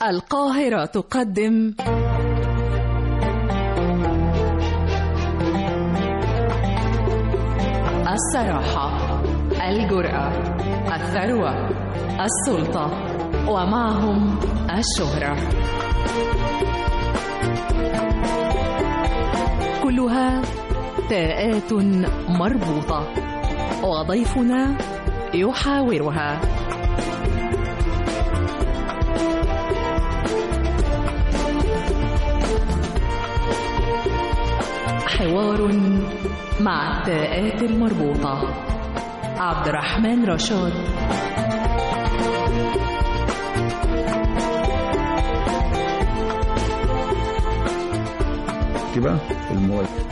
القاهرة تقدم الصراحة الجرأة الثروة السلطة ومعهم الشهرة كلها تاءات مربوطة وضيفنا يحاورها حوار مع التاءات المربوطة عبد الرحمن رشاد كده الموافق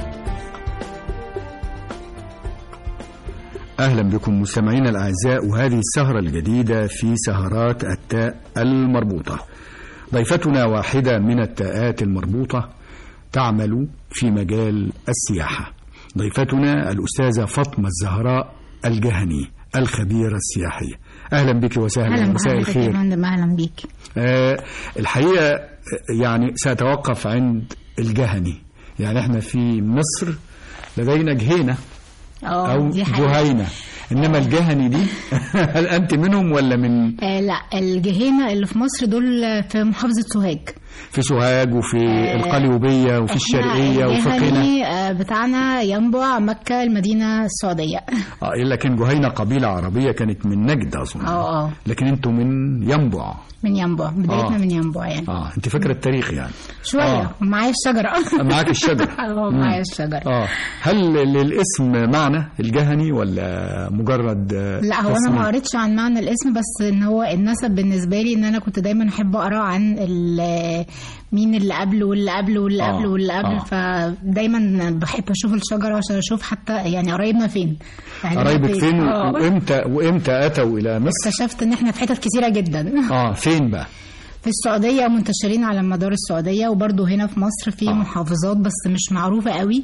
أهلا بكم مستمعينا الأعزاء وهذه السهرة الجديدة في سهرات التاء المربوطة ضيفتنا واحدة من التاءات المربوطة تعمل في مجال السياحة ضيفتنا الأستاذة فاطمة الزهراء الجهني الخبيرة السياحية أهلا بك وسهلا اهلا مساء بحضرتك يا الخير فندم اهلا بيك آه الحقيقة آه، يعني سأتوقف عند الجهني يعني احنا في مصر لدينا جهينة اه أو دي حقيقة. جهينة إنما الجهني دي هل أنت منهم ولا من آه لا الجهينة اللي في مصر دول في محافظة سوهاج في سوهاج وفي القليوبية وفي الشرقية وفي قنا الجهني آه بتاعنا ينبع مكة المدينة السعودية اه لكن جهينة قبيلة عربية كانت من نجد أظن اه اه لكن انتوا من ينبع من ينبع بدايتنا آه. من ينبع يعني اه انت فاكرة التاريخ يعني شوية آه. معايا الشجرة معاك الشجرة اه مم. معايا الشجرة اه هل للاسم معنى الجهني ولا مجرد آه، لا هو انا تسمية؟ ما قريتش عن معنى الاسم بس ان هو النسب بالنسبه لي ان انا كنت دايما احب اقرا عن ال- مين اللي قبله واللي قبله واللي آه، قبله واللي قبله آه. فدايما بحب اشوف الشجره عشان اشوف حتى يعني قرايبنا فين أهلنا قرايبك فين آه. وامتى وامتى اتوا الى مصر اكتشفت ان احنا في حتت كتيره جدا اه فين بقى في السعوديه منتشرين على مدار السعوديه وبرضه هنا في مصر في آه. محافظات بس مش معروفه قوي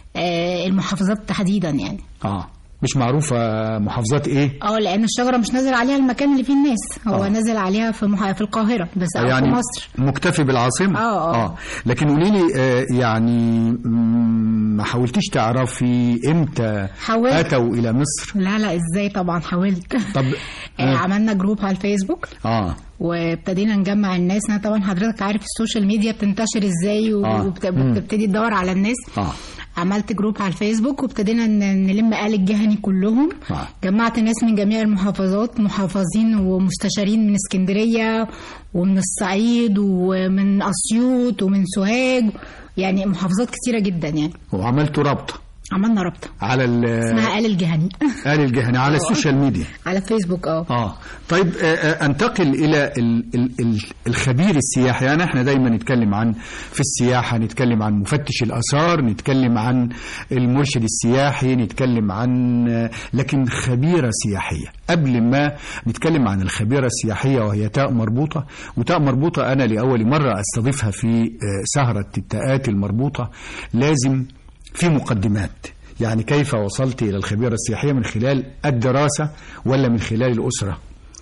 آه، المحافظات تحديدا يعني اه مش معروفة محافظات ايه اه لان الشجره مش نازل عليها المكان اللي فيه الناس هو آه. نازل عليها في مح... في القاهره بس او يعني في مصر مكتفي بالعاصمة آه، آه. لكن قولي لي آه يعني مم، ما حاولتيش تعرفي امتى حاولت. اتوا الى مصر لا لا ازاي طبعا حاولت طب آه، آه. عملنا جروب على الفيسبوك اه وابتدينا نجمع الناس انا طبعا حضرتك عارف السوشيال ميديا بتنتشر ازاي آه. مم. وبتبتدي تدور على الناس اه عملت جروب على الفيسبوك وابتدينا ن- نلم آل الجهني كلهم آه. جمعت ناس من جميع المحافظات محافظين ومستشارين من اسكندرية ومن الصعيد ومن أسيوط ومن سوهاج يعني محافظات كتيرة جدا يعني وعملتوا رابطة عملنا رابطة على ال- اسمها آل الجهني آل الجهني على السوشيال ميديا على فيسبوك اه اه طيب آه، آه، انتقل الى ال ال ال الخبير السياحي يعني احنا دايما نتكلم عن في السياحه نتكلم عن مفتش الاثار نتكلم عن المرشد السياحي نتكلم عن آه، لكن خبيره سياحيه قبل ما نتكلم عن الخبيره السياحيه وهي تاء مربوطه وتاء مربوطه انا لاول مره استضيفها في آه، سهره التاءات المربوطه لازم في مقدمات يعني كيف وصلت إلى الخبيرة السياحية من خلال الدراسة ولا من خلال الأسرة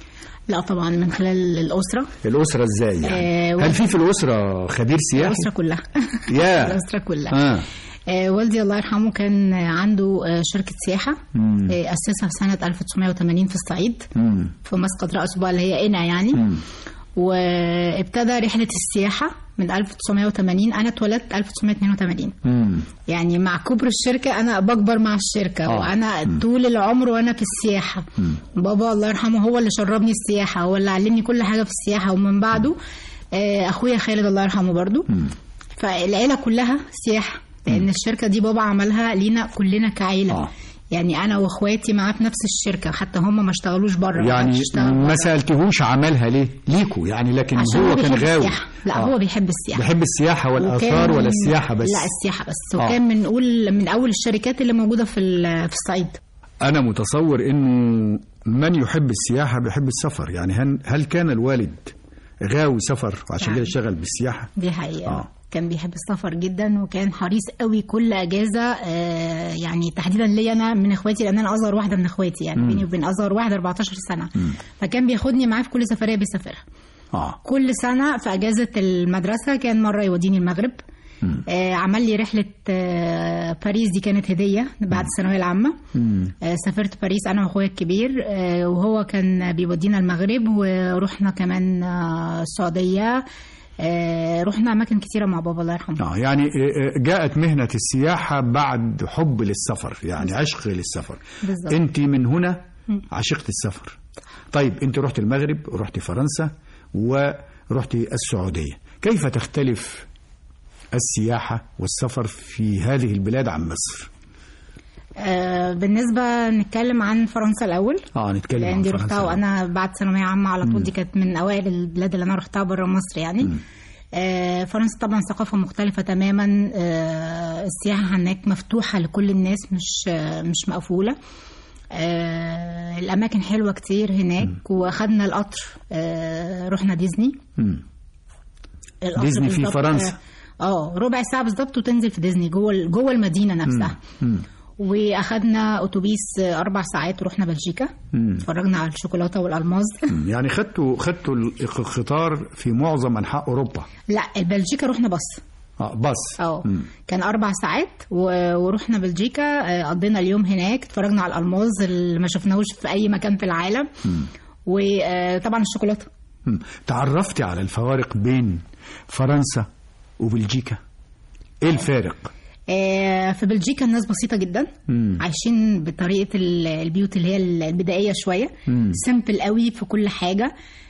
لا طبعا من خلال الأسرة الأسرة إزاي يعني آه، هل في في الأسرة خبير سياحي الأسرة كلها يا الأسرة كلها آه. آه، والدي الله يرحمه كان عنده آه، شركة سياحة مم. آه، أسسها في سنة 1980 في الصعيد مم. في مسقط رأس بقى اللي هي قنا يعني مم. وابتدى رحلة السياحة من 1980 أنا اتولدت 1982 مم. يعني مع كبر الشركة أنا بكبر مع الشركة آه. وأنا طول العمر وأنا في السياحة بابا الله يرحمه هو اللي شربني السياحة هو اللي علمني كل حاجة في السياحة ومن بعده آه، أخويا خالد الله يرحمه برضو فالعيلة كلها سياحة لأن الشركة دي بابا عملها لينا كلنا كعيلة آه. يعني أنا وأخواتي معاه في نفس الشركة حتى هم ما اشتغلوش بره يعني ما سألتهوش عملها ليه ليكوا يعني لكن عشان هو هو كان بيحب غاوي السياحة لا آه. هو بيحب السياحة بيحب السياحة والآثار وكان- ولا السياحة بس لا السياحة بس آه. وكان من نقول من أول الشركات اللي موجودة في ال- في الصعيد أنا متصور إنه من يحب السياحة بيحب السفر يعني هل, هل كان الوالد غاوي سفر وعشان كده نعم. اشتغل بالسياحة دي حقيقة آه. كان بيحب السفر جدا وكان حريص قوي كل اجازه آه، يعني تحديدا ليا انا من اخواتي لان انا اصغر واحده من اخواتي يعني مم. بيني وبين اصغر واحده 14 سنه فكان بياخدني معاه في كل سفريه بيسافرها اه كل سنة في أجازة المدرسة كان مرة يوديني المغرب آه عمل لي رحلة آه باريس دي كانت هدية بعد الثانوية العامة آه سافرت باريس أنا وأخويا الكبير آه وهو كان بيودينا المغرب ورحنا كمان آه السعودية آه رحنا أماكن كتيرة مع بابا الله يرحمه اه يعني آه، آه، جاءت مهنة السياحة بعد حب للسفر يعني عشق للسفر بالظبط. انت من هنا عشقت السفر طيب انت رحت المغرب ورحت فرنسا ورحت السعودية كيف تختلف السياحة والسفر في هذه البلاد عن مصر آه بالنسبة نتكلم عن فرنسا الأول اه نتكلم لان عن دي فرنسا رحتها وانا بعد ثانويه عامه على طول دي كانت من اوائل البلاد اللي انا رحتها بره مصر يعني آه فرنسا طبعا ثقافه مختلفه تماما آه السياحه هناك مفتوحه لكل الناس مش آه مش مقفوله آه الاماكن حلوه كتير هناك واخدنا القطر آه رحنا ديزني مم. القطر ديزني في بالظبط، فرنسا. اه آه، ربع ساعه بالظبط وتنزل في ديزني جوه ال- جوه المدينه نفسها مم. واخدنا اتوبيس آه، اربع ساعات ورحنا بلجيكا اتفرجنا على الشوكولاته والالماظ مم. يعني خدتوا خدتوا القطار في معظم انحاء اوروبا لا بلجيكا رحنا بص اه بس اه كان اربع ساعات و- ورحنا بلجيكا آه، قضينا اليوم هناك اتفرجنا على الالماظ اللي ما شفناهوش في اي مكان في العالم وطبعا الشوكولاته مم. تعرفتي على الفوارق بين فرنسا وبلجيكا ايه الفارق آه، في بلجيكا الناس بسيطة جدا مم. عايشين بطريقة ال- البيوت اللي هي البدائية شوية سمبل قوي في كل حاجة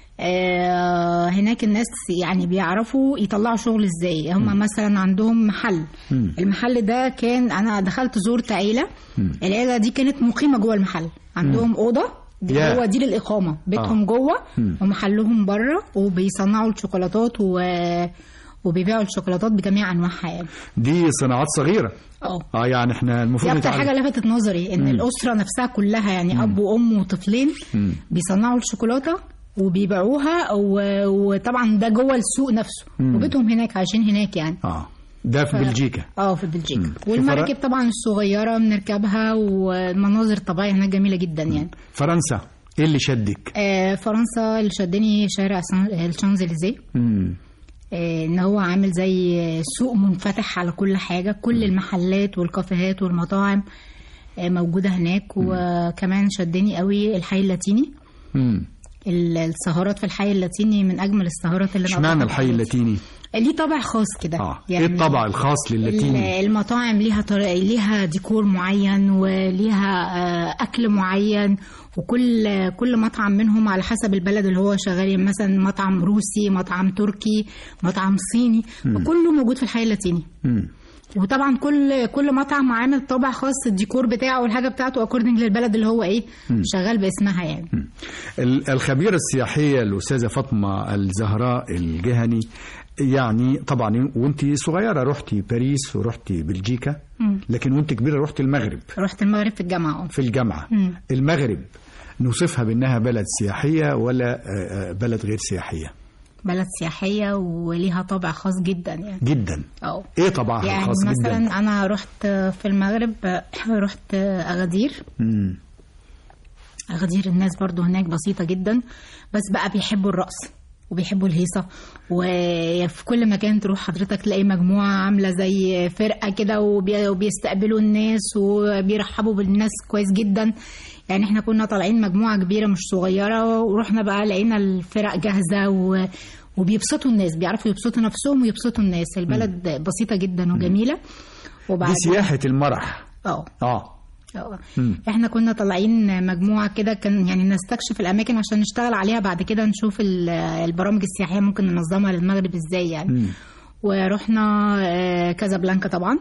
آه، هناك الناس يعني بيعرفوا يطلعوا شغل ازاي هم مثلا عندهم محل المحل ده كان انا دخلت زرت عيلة العيلة دي كانت مقيمة جوه المحل عندهم أوضة دي يا. جوه دي للإقامة بيتهم آه. جوه ومحلهم بره وبيصنعوا الشوكولاتات و... وبيبيعوا الشوكولاتات بجميع أنواعها يعني دي صناعات صغيره اه اه يعني احنا دي المفروض اكتر نتعلم. حاجه لفتت نظري ان الاسره نفسها كلها يعني اب وام وطفلين بيصنعوا الشوكولاته وبيبيعوها و- وطبعا ده جوه السوق نفسه وبيتهم هناك عايشين هناك يعني اه ده في بلجيكا اه في بلجيكا في والمراكب طبعا الصغيره بنركبها والمناظر الطبيعيه هناك جميله جدا يعني فرنسا ايه اللي شدك آه فرنسا اللي شدني شارع سان- الشانزليزيه مم. آه، ان هو عامل زي سوق منفتح على كل حاجه كل المحلات والكافيهات والمطاعم آه، موجوده هناك وكمان شدني قوي الحي اللاتيني مم. ال- السهرات في الحي اللاتيني من اجمل السهرات اللي أنا اشمعنى قضيتها الحي في حياتي. اللاتيني ليه طابع خاص كده اه ايه الطبع الخاص للاتيني ال- المطاعم ليها طريقة ليها ديكور معين وليها آه، أكل معين وكل كل مطعم منهم على حسب البلد اللي هو شغال يعني مثلا مطعم روسي مطعم تركي مطعم صيني وكله موجود في الحي اللاتيني مم. وطبعا كل كل مطعم عامل طابع خاص الديكور بتاعه والحاجه بتاعته اكوردنج للبلد اللي هو ايه شغال باسمها يعني ال- الخبيرة السياحية الأستاذة فاطمة الزهراء الجهني يعني طبعا وانت صغيرة رحتي باريس ورحتي بلجيكا لكن وانت كبيرة رحتي المغرب رحت المغرب في الجامعه اه في الجامعة المغرب نوصفها بأنها بلد سياحية ولا آه، آه، بلد غير سياحية بلد سياحيه وليها طابع خاص جدا يعني جدا اه ايه طبعها يعني الخاص مثلا جدا انا رحت في المغرب رحت اغادير مم. اغادير الناس برضو هناك بسيطه جدا بس بقى بيحبوا الرقص وبيحبوا الهيصه وفي كل مكان تروح حضرتك تلاقي مجموعه عامله زي فرقه كده وبي- وبيستقبلوا الناس وبيرحبوا بالناس كويس جدا يعني احنا كنا طالعين مجموعه كبيره مش صغيره ورحنا بقى لقينا الفرق جاهزه و وبيبسطوا الناس بيعرفوا يبسطوا نفسهم ويبسطوا الناس البلد بسيطه جدا وجميله دي وبعدين سياحة المرح اه اه آه. احنا كنا طالعين مجموعه كده كان يعني نستكشف الاماكن عشان نشتغل عليها بعد كده نشوف ال- البرامج السياحيه ممكن ننظمها للمغرب ازاي يعني ورحنا آه، كازابلانكا طبعا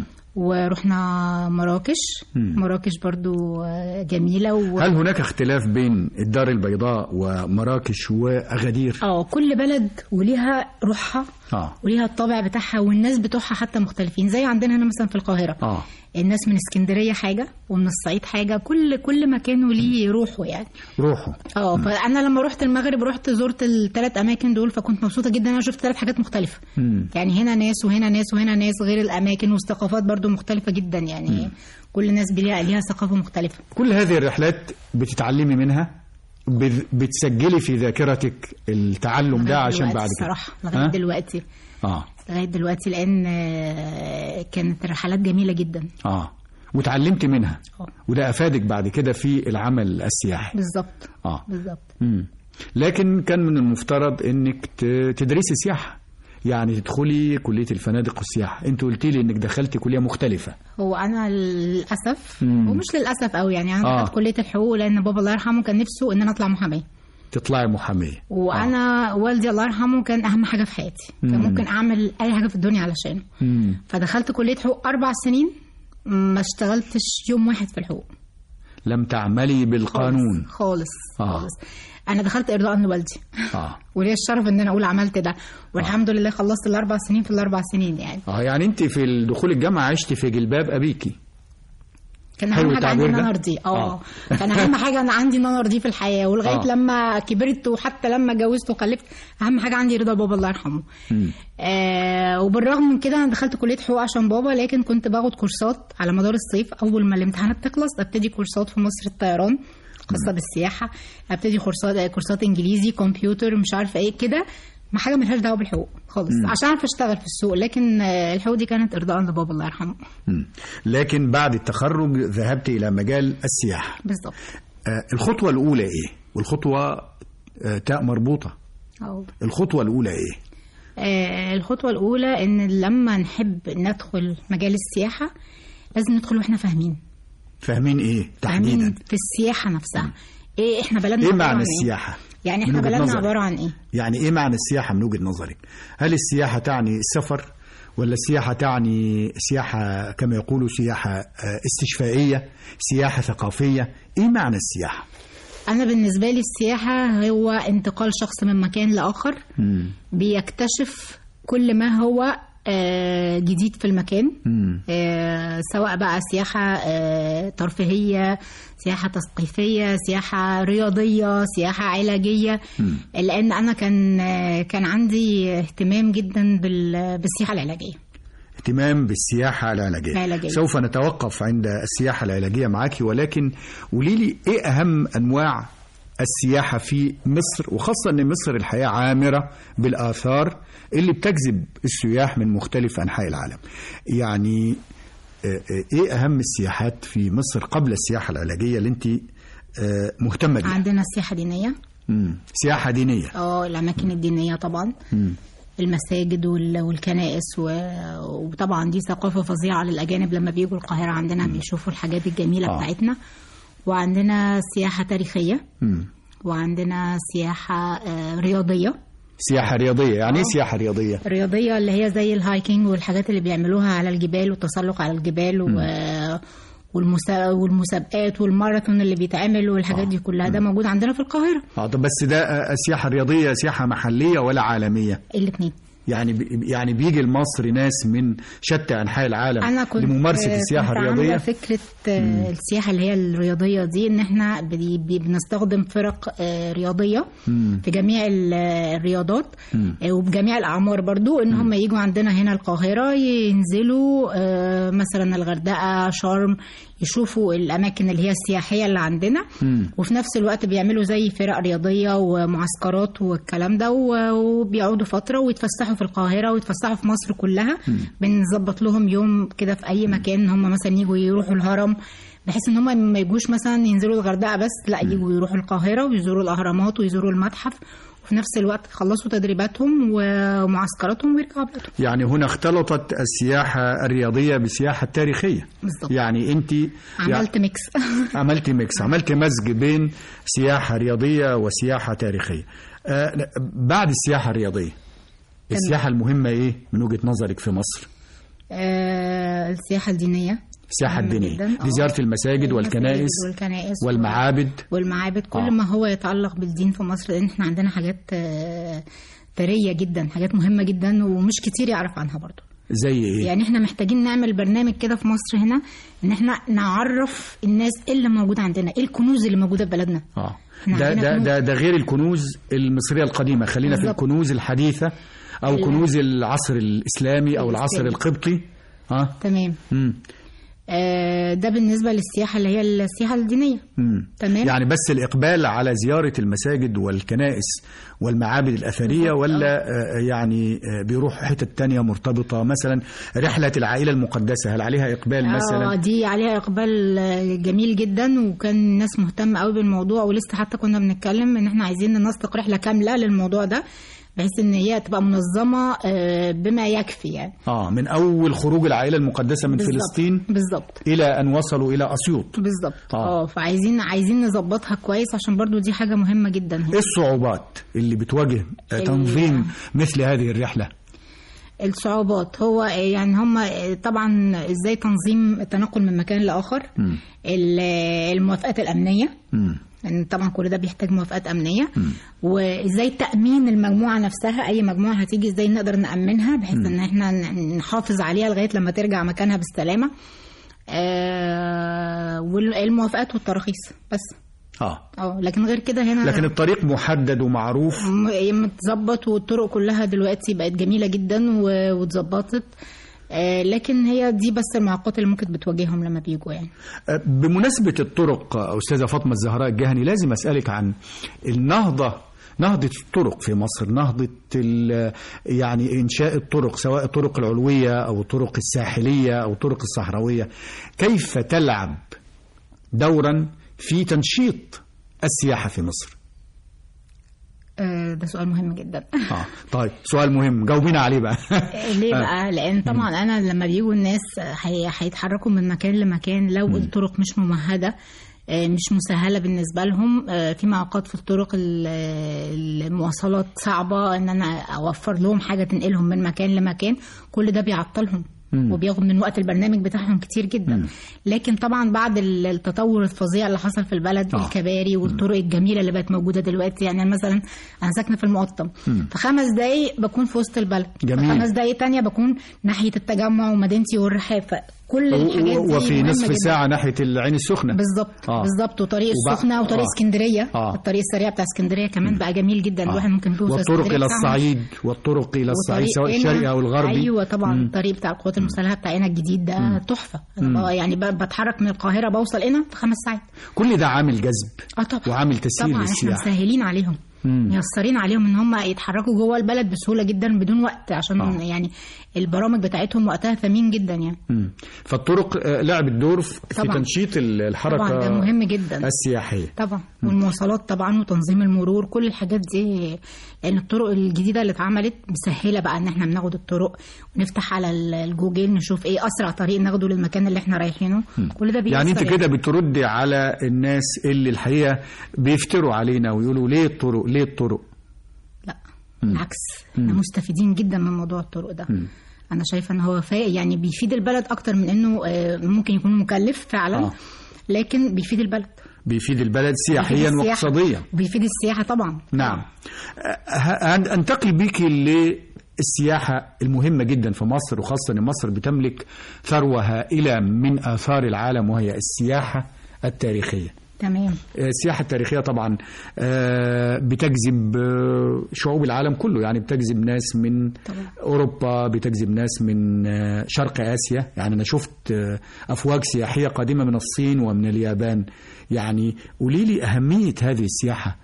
ورحنا مراكش مراكش برضو آه، جميله و... هل هناك اختلاف بين الدار البيضاء ومراكش وأغادير اه كل بلد وليها روحها اه وليها الطابع بتاعها والناس بتوعها حتى مختلفين زي عندنا هنا مثلا في القاهره اه الناس من اسكندريه حاجه ومن الصعيد حاجه كل كل مكان وليه روحه يعني روحوا اه فانا لما رحت المغرب رحت زرت الثلاث اماكن دول فكنت مبسوطه جدا انا شفت ثلاث حاجات مختلفه مم. يعني هنا ناس وهنا ناس وهنا ناس غير الاماكن والثقافات برضو مختلفه جدا يعني كل ناس ليها ليها ثقافه مختلفه كل هذه الرحلات بتتعلمي منها بذ- بتسجلي في ذاكرتك التعلم ده لغاية عشان دلوقتي بعد كده الصراحه لغايه ها؟ دلوقتي اه لغايه دلوقتي لان آه، كانت رحلات جميله جدا اه وتعلمت منها اه وده افادك بعد كده في العمل السياحي بالظبط اه بالظبط مم. لكن كان من المفترض انك ت- تدرسي سياحه يعني تدخلي كليه الفنادق والسياحه انت قلت لي انك دخلتي كليه مختلفه هو انا للاسف مم. ومش للاسف قوي يعني انا آه. دخلت كليه الحقوق لان بابا الله يرحمه كان نفسه ان انا اطلع محاميه تطلعي محاميه وانا والدي الله يرحمه كان اهم حاجه في حياتي كان مم. ممكن اعمل اي حاجه في الدنيا علشانه مم. فدخلت كليه حقوق اربع سنين ما اشتغلتش يوم واحد في الحقوق لم تعملي بالقانون خالص آه. خالص انا دخلت ارضاء لوالدي اه وليا الشرف ان انا اقول عملت ده والحمد لله خلصت الاربع سنين في الاربع سنين يعني اه يعني انت في دخول الجامعه عشتي في جلباب ابيكي كان حلو اهم حاجه عندي التعبير ان ده؟ انا ارضيه اه آه. كان اهم حاجه انا عندي ان انا ارضيه في الحياه ولغايه آه. لما كبرت وحتى لما اتجوزت وخلفت اهم حاجه عندي رضا بابا الله يرحمه مم. آه وبالرغم من كده انا دخلت كليه حقوق عشان بابا لكن كنت باخد كورسات على مدار الصيف اول ما الامتحانات تخلص ابتدي كورسات في مصر الطيران خاصه بالسياحه ابتدي كورسات آه، كورسات انجليزي كمبيوتر مش عارفه ايه كده ما حاجه ملهاش دعوه بالحقوق خالص عشان اعرف اشتغل في السوق لكن آه، الحقوق دي كانت ارضاء لبابا الله يرحمه مم. لكن بعد التخرج ذهبت الى مجال السياحه بالظبط آه الخطوه الاولى ايه والخطوه آه تاء مربوطه أو. الخطوه الاولى ايه آه، الخطوة الأولى إن لما نحب ندخل مجال السياحة لازم ندخل وإحنا فاهمين فاهمين ايه فاهمين تحديدا في السياحة نفسها إيه إحنا بلدنا ايه عبارة معنى عن السياحه يعني من إحنا وجهة بلدنا نظرك؟ عبارة عن إيه؟ يعني ايه معنى السياحه من وجهه نظرك هل السياحه تعني السفر ولا السياحه تعني سياحه كما يقولوا سياحه آه، استشفائيه سياحه ثقافيه ايه معنى السياحه أنا بالنسبة لي السياحة هو انتقال شخص من مكان لآخر مم. بيكتشف كل ما هو آه، جديد في المكان مم. آه، سواء بقى سياحة آه، ترفيهية سياحة تثقيفية سياحة رياضية سياحة علاجية لأن أنا كان آه، كان عندي اهتمام جدا بال- بالسياحة العلاجية اهتمام بالسياحة العلاجية العلاجية. سوف نتوقف عند السياحة العلاجية معك ولكن قولي لي ايه أهم أنواع السياحة في مصر وخاصة أن مصر الحياة عامرة بالآثار اللي بتجذب السياح من مختلف أنحاء العالم يعني آه، آه، ايه أهم السياحات في مصر قبل السياحة العلاجية اللي انت آه، مهتمة بيها عندنا سياحة دينية مم. سياحة دينية اه الأماكن الدينية طبعا مم. المساجد وال- والكنائس و- وطبعا دي ثقافة فظيعة للأجانب لما بيجوا القاهرة عندنا بيشوفوا الحاجات الجميلة آه. بتاعتنا وعندنا سياحة تاريخية مم. وعندنا سياحة آه، رياضية سياحة رياضية يعني ايه آه. سياحة رياضية رياضية اللي هي زي الهايكنج والحاجات اللي بيعملوها على الجبال والتسلق على الجبال و... والمسا... والمسابقات والماراثون اللي بيتعمل والحاجات دي كلها ده موجود عندنا في القاهرة اه طب بس ده آه، السياحة الرياضية سياحة محلية ولا عالمية الاثنين يعني بي- يعني بيجي لمصر ناس من شتى انحاء العالم انا كنت لممارسه السياحه كنت عاملة الرياضيه فكره آه، السياحه اللي هي الرياضيه دي ان احنا بي- بي- بنستخدم فرق آه، رياضيه في جميع ال- الرياضات آه، وبجميع الاعمار برضو ان هم يجوا عندنا هنا القاهره ينزلوا آه، مثلا الغردقه شرم يشوفوا الاماكن اللي هي السياحيه اللي عندنا وفي نفس الوقت بيعملوا زي فرق رياضيه ومعسكرات والكلام ده و- وبيقعدوا فتره ويتفسحوا في القاهره ويتفسحوا في مصر كلها بنظبط لهم يوم كده في اي مكان ان هم مثلا يجوا يروحوا الهرم بحيث ان هم ما يجوش مثلا ينزلوا الغردقه بس لا يجوا يروحوا القاهره ويزوروا الاهرامات ويزوروا المتحف وفي نفس الوقت يخلصوا تدريباتهم ومعسكراتهم ويرجعوا بلادهم يعني هنا اختلطت السياحه الرياضيه بالسياحه التاريخيه بالظبط. يعني انت عملت ميكس عملت ميكس عملت مزج بين سياحه رياضيه وسياحه تاريخيه آه لا، بعد السياحه الرياضيه السياحه المهمه ايه من وجهه نظرك في مصر آه، السياحه الدينيه السياحه مهمة الدينيه جداً. آه. لزياره المساجد والكنائس والكنائس والمعابد والمعابد كل آه. ما هو يتعلق بالدين في مصر لان احنا عندنا حاجات آه، ثريه جدا حاجات مهمه جدا ومش كتير يعرف عنها برضو زي ايه يعني احنا محتاجين نعمل برنامج كده في مصر هنا ان احنا نعرف الناس ايه اللي موجود عندنا ايه الكنوز اللي موجوده في بلدنا اه إحنا ده عندنا ده كنوز. ده, ده غير الكنوز المصريه القديمه خلينا في بالظبط. الكنوز الحديثه او ال- كنوز العصر الاسلامي او العصر الإسلامي. القبطي اه تمام مم. آه، ده بالنسبه للسياحه اللي هي السياحه الدينيه مم. تمام يعني بس الإقبال على زيارة المساجد والكنائس والمعابد الأثرية بالظبط، ولا آه، يعني آه، بيروحوا حتت تانية مرتبطة مثلا رحلة العائلة المقدسة هل عليها إقبال اه مثلا دي عليها اقبال آه، جميل جدا وكان الناس مهتمه قوي بالموضوع ولسه حتى كنا بنتكلم ان احنا عايزين ننسق رحله كامله للموضوع ده بحيث ان هي تبقى منظمه آه، بما يكفي يعني آه من أول خروج العائلة المقدسة من بالظبط. فلسطين بالظبط إلى أن وصلوا إلى أسيوط بالظبط آه. اه فعايزين عايزين نظبطها كويس عشان برضو دي حاجه مهمه جدا إيه الصعوبات اللي بتواجه آه، ال- تنظيم مثل هذه الرحلة الصعوبات هو يعني هم طبعا ازاي تنظيم التنقل من مكان لاخر مم. ال- الموافقات الامنيه مم. لان طبعا كل ده بيحتاج موافقات امنيه وازاي تامين المجموعه نفسها اي مجموعه هتيجي ازاي نقدر نامنها بحيث ان احنا ن- نحافظ عليها لغايه لما ترجع مكانها بالسلامه آه والموافقات والتراخيص بس آه اه لكن غير كده هنا لكن الطريق محدد ومعروف م- متظبط والطرق كلها دلوقتي بقت جميله جدا و- واتظبطت آه، لكن هي دي بس المعوقات اللي ممكن بتواجههم لما بيجوا يعني بمناسبة الطرق أستاذة فاطمة الزهراء الجهني لازم أسألك عن النهضة نهضة الطرق في مصر نهضة ال- يعني إنشاء الطرق سواء الطرق العلوية أو الطرق الساحلية أو الطرق الصحراوية كيف تلعب دورا في تنشيط السياحة في مصر آه، ده سؤال مهم جدا آه. طيب سؤال مهم جاوبينا عليه بقى ليه بقى لان طبعا انا لما بيجوا الناس هي- هيتحركوا من مكان لمكان لو الطرق مش ممهده آه، مش مسهله بالنسبه لهم آه، في معوقات في الطرق ال- المواصلات صعبه ان انا اوفر لهم حاجه تنقلهم من مكان لمكان كل ده بيعطلهم وبياخد من وقت البرنامج بتاعهم كتير جدا لكن طبعا بعد ال- التطور الفظيع اللي حصل في البلد آه. الكباري والطرق الجميله اللي بقت موجوده دلوقتي يعني مثلا انا ساكنه في المقطم في خمس دقايق بكون في وسط البلد جميل. في خمس دقايق تانية بكون ناحيه التجمع ومدينتي والرحاب كل الحاجات دي وفي مهمة نصف جداً. ساعة ناحية العين السخنة بالظبط آه. آه. بالظبط وطريق وبع- السخنه وطريق آه. آه. اسكندريه آه. آه. الطريق السريع بتاع اسكندريه كمان بقى جميل جدا الواحد ممكن يوصل والطرق اسكندرية إلى بساعة ونص. الصعيد والطرق إلى الصعيد وطريق سواء هنا- الشرقي أو الغربي ايوه طبعا الطريق بتاع القوات المسلحه بتاعنا الجديد ده تحفه آه، يعني ب- بتحرك من القاهره بوصل هنا في خمس ساعات كل ده عامل جذب اه طبعا وعامل تسهيل طبعا احنا للسياحة مسهلين عليهم ميسرين عليهم ان هم يتحركوا جوه البلد بسهوله جدا بدون وقت عشان آه. آه. يعني البرامج بتاعتهم وقتها ثمين جدا يعني مم. فالطرق آه، لعبت دور في في طبعاً. تنشيط ال- الحركة طبعا ده مهم جدا السياحية طبعا والمواصلات طبعا وتنظيم المرور كل الحاجات دي لان الطرق الجديده اللي اتعملت مسهله بقى ان احنا بناخد الطرق ونفتح على ال- الجوجل نشوف ايه اسرع طريق ناخده للمكان اللي احنا رايحينه كل ده بيأثر يعني انت كده بتردي على الناس اللي الحقيقة بيفتروا علينا ويقولوا ليه الطرق ليه الطرق لا بالعكس احنا مستفيدين جدا من موضوع الطرق ده انا شايفه ان هو فا- يعني بيفيد البلد اكتر من انه آه، ممكن يكون مكلف فعلا آه. آه. لكن بيفيد البلد بيفيد البلد سياحيا بيفيد السياحة. واقتصاديا وبيفيد السياحه طبعا نعم أه- انتقل بيك للسياحة المهمة جدا في مصر وخاصة ان مصر بتملك ثروة هائلة من آثار العالم وهي السياحة التاريخية تمام السياحة التاريخية طبعا آه، بتجذب آه، شعوب العالم كله يعني بتجذب ناس من طبعا. أوروبا بتجذب ناس من آه، شرق آسيا يعني أنا شفت آه، أفواج سياحية قادمة من الصين ومن اليابان يعني قولي لي أهمية هذه السياحة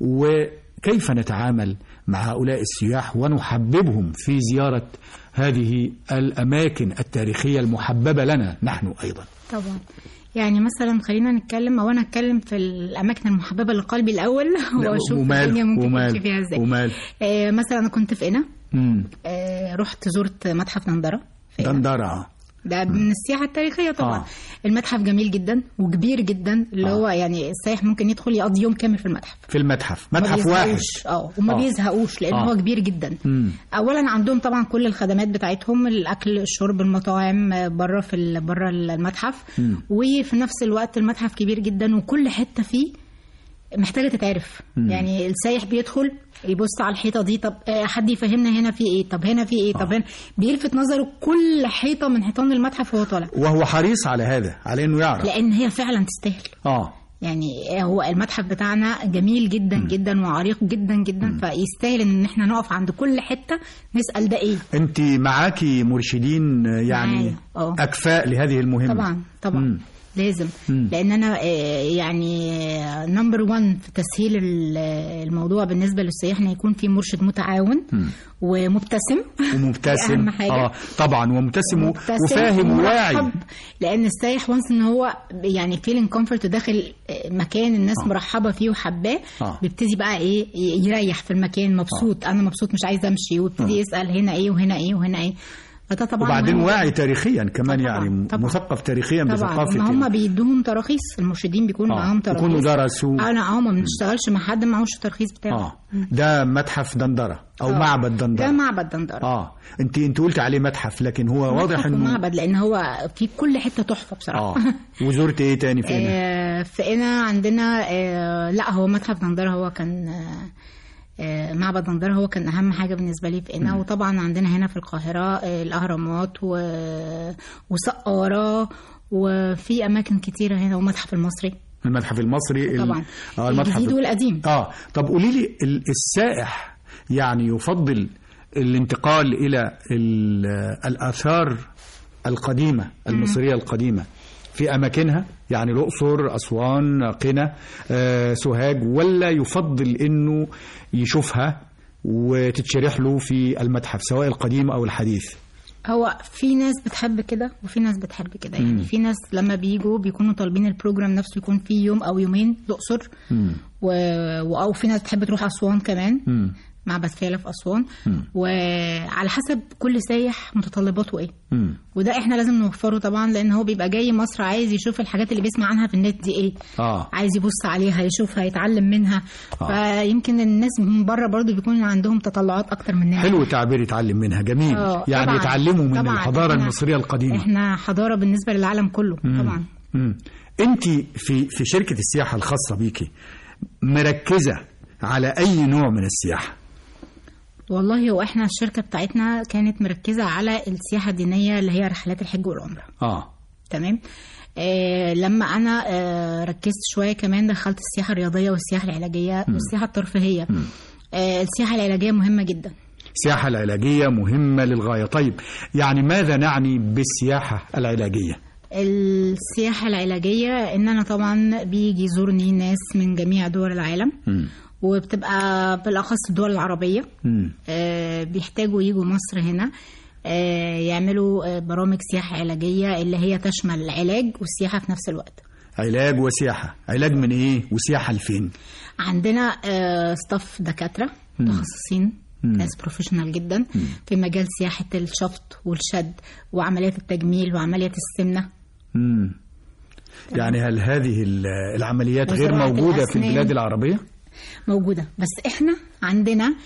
وكيف نتعامل مع هؤلاء السياح ونحببهم في زيارة هذه الأماكن التاريخية المحببة لنا نحن أيضا طبعا يعني مثلا خلينا نتكلم او انا اتكلم في الاماكن المحببه لقلبي الاول واشوف ومال- الدنيا ممكن ومال- تمشي فيها ازاي ومال. آه مثلا انا كنت في قنا مم. آه رحت زرت متحف دندره في قنا. دندرة ده من السياحه التاريخيه طبعا آه. آه. المتحف جميل جدا وكبير جدا اللي آه. آه. هو يعني السائح ممكن يدخل يقضي يوم كامل في المتحف في المتحف ما متحف واحد بيزهقوش. اه وما آه. آه. بيزهقوش لان آه. آه. هو كبير جدا مم. اولا عندهم طبعا كل الخدمات بتاعتهم الاكل الشرب المطاعم بره في ال- بره المتحف مم. وفي نفس الوقت المتحف كبير جدا وكل حته فيه محتاجه تتعرف مم. يعني السايح بيدخل يبص على الحيطه دي طب آه، حد يفهمنا هنا في ايه طب هنا في ايه طب هنا بيلفت نظره كل حيطه من حيطان المتحف وهو طالع وهو حريص على هذا على انه يعرف لان هي فعلا تستاهل اه يعني هو المتحف بتاعنا جميل جدا جدا وعريق جدا جدا فيستاهل ان احنا نقف عند كل حته نسال ده ايه انت معاكي مرشدين آه، يعني معايا، آه. اكفاء لهذه المهمه طبعا طبعا مم. لازم مم. لان انا آه، يعني نمبر 1 في تسهيل ال- الموضوع بالنسبه للسياح ان يكون في مرشد متعاون ومبتسم دي ومبتسم أهم حاجة. اه طبعا ومبتسم و- مبتسم وفاهم وواعي ومرحب. لان السايح وانس ان هو يعني فيلينج كومفورت داخل مكان الناس آه. مرحبه فيه وحباه آه. بيبتدي بقى ايه ي- يريح في المكان مبسوط انا مبسوط مش عايز امشي ويبتدي يسال هنا ايه وهنا ايه وهنا ايه فده طبعا وبعدين مهم واعي جداً. تاريخيا كمان طبعاً، يعني طبعاً. مثقف تاريخيا طبعا بثقافه ما هم بيدوهم تراخيص المرشدين بيكونوا آه. معاهم تراخيص يكونوا درسوا. انا اه ما بنشتغلش مع حد معهوش الترخيص بتاعه اه ده متحف دندره او آه. معبد ده دندره معبد دندره اه انت انت قلت عليه متحف لكن هو واضح متحف انه ومعبد لان هو في كل حته تحفه بصراحه اه وزرت ايه تاني في هنا آه، فهنا عندنا آه، لا هو متحف دندره هو كان آه، آه، معبد دندره هو كان اهم حاجه بالنسبه لي في هنا وطبعا عندنا هنا في القاهره آه، الاهرامات و- وسقاره وفي اماكن كتيره هنا والمتحف المصري المتحف المصري ال- طبعا اه المتحف الجديد والقديم اه طب قولي لي ال- السائح يعني يفضل الانتقال الى ال- الاثار القديمه المصريه القديمه في اماكنها يعني الاقصر اسوان قنا آه، سوهاج ولا يفضل انه يشوفها وتتشرح له في المتحف سواء القديم او الحديث هو في ناس بتحب كده وفي ناس بتحب كده يعني في ناس لما بيجوا بيكونوا طالبين البروجرام نفسه يكون فيه يوم او يومين الاقصر و... و... او في ناس بتحب تروح اسوان كمان مم. معبد فيلة في اسوان وعلى حسب كل سايح متطلباته ايه مم. وده احنا لازم نوفره طبعا لان هو بيبقى جاي مصر عايز يشوف الحاجات اللي بيسمع عنها في النت دي ايه اه عايز يبص عليها يشوفها يتعلم منها آه. فيمكن الناس من بره برضو بيكون عندهم تطلعات اكتر مننا حلو تعبير يتعلم منها جميل آه، يعني طبعاً. يتعلموا من طبعاً. الحضاره إحنا- المصريه القديمه احنا حضاره بالنسبه للعالم كله طبعا مم. انت في في شركه السياحه الخاصه بيكي مركزه على اي نوع من السياحه والله هو احنا الشركه بتاعتنا كانت مركزه على السياحه الدينيه اللي هي رحلات الحج والعمره اه تمام آه لما انا آه ركزت شويه كمان دخلت السياحه الرياضيه والسياحه العلاجيه والسياحه الترفيهيه آه السياحه العلاجيه مهمه جدا السياحه العلاجيه مهمه للغايه طيب يعني ماذا نعني بالسياحه العلاجيه السياحه العلاجيه ان انا طبعا بيجي يزورني ناس من جميع دول العالم مم. وبتبقى بالاخص الدول العربيه مم. آه، بيحتاجوا يجوا مصر هنا آه، يعملوا آه، برامج سياحة علاجية اللي هي تشمل العلاج والسياحة في نفس الوقت علاج وسياحه علاج من ايه وسياحه لفين عندنا آه، ستاف دكاترة متخصصين ناس بروفيشنال جدا في مجال سياحة الشفط والشد وعمليات التجميل وعملية السمنة مم. يعني هل هذه ال- العمليات غير وزراعة موجوده في الأسنان. البلاد العربيه موجودة بس احنا عندنا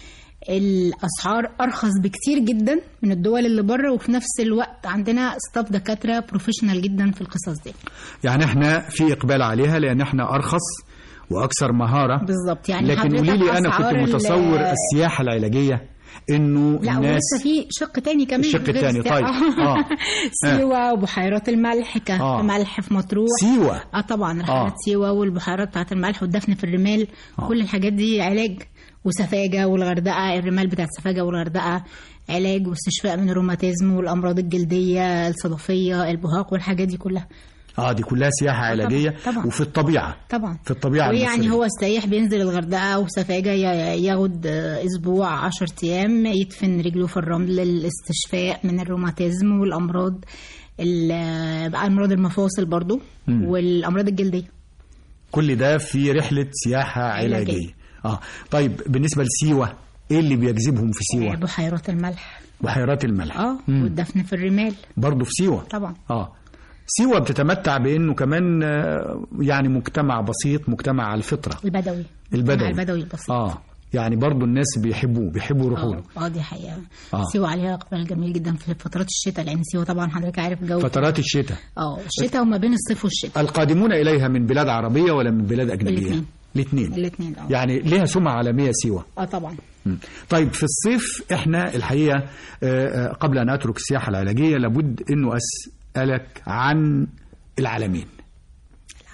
الاسعار ارخص بكتير جدا من الدول اللي بره وفي نفس الوقت عندنا ستاف دكاتره بروفيشنال جدا في القصص دي يعني احنا في اقبال عليها لان احنا ارخص واكثر مهاره بالظبط يعني لكن حضرتك قولي لي انا أسعار كنت ال- متصور السياحه العلاجيه انه لا الناس ولسه في شق تاني كمان الشق غير التاني، السياحة. طيب. آه. سيوة وبحيرات الملح كهف آه. ملح في مطروح سيوه اه طبعا رحلات آه. سيوة والبحيرات بتاعت الملح والدفن في الرمال آه. كل الحاجات دي علاج وسفاجة والغردقة الرمال بتاعت سفاجة والغردقة علاج واستشفاء من الروماتيزم والأمراض الجلدية الصدفية البهاق والحاجات دي كلها اه دي كلها سياحه علاجيه طبعاً. وفي الطبيعه طبعا في الطبيعه ويعني المصرية. هو السايح بينزل الغردقة وسفاجة ي- ياخد آه، أسبوع عشر أيام يدفن رجله في الرمل للاستشفاء من الروماتيزم والأمراض ال- آه، أمراض المفاصل برضو والأمراض الجلدية كل ده في رحله سياحه علاجيه, علاجية. اه طيب بالنسبه لسيوه ايه اللي بيجذبهم في آه، سيوه بحيرات الملح بحيرات الملح اه مم. والدفن في الرمال برضه في سيوه طبعا اه سيوه بتتمتع بانه كمان آه، يعني مجتمع بسيط مجتمع على الفطره البدوي البدوي. مع البدوي البسيط اه يعني برضه الناس بيحبوه بيحبوا يروحوا له اه اه دي حقيقة آه. سيوة عليها إقبال جميل جدا في فترات الشتاء لأن سيوة طبعا حضرتك عارف جو فترات الشتاء اه الشتاء وما بين الصيف والشتاء القادمون اليها من بلاد عربيه ولا من بلاد اجنبيه الاتنين. الاثنين الاثنين اه يعني ليها سمعه عالميه سيوه اه طبعا مم. طيب في الصيف احنا الحقيقه آه، آه، قبل ان اترك السياحه العلاجيه لابد انه اسالك عن العالمين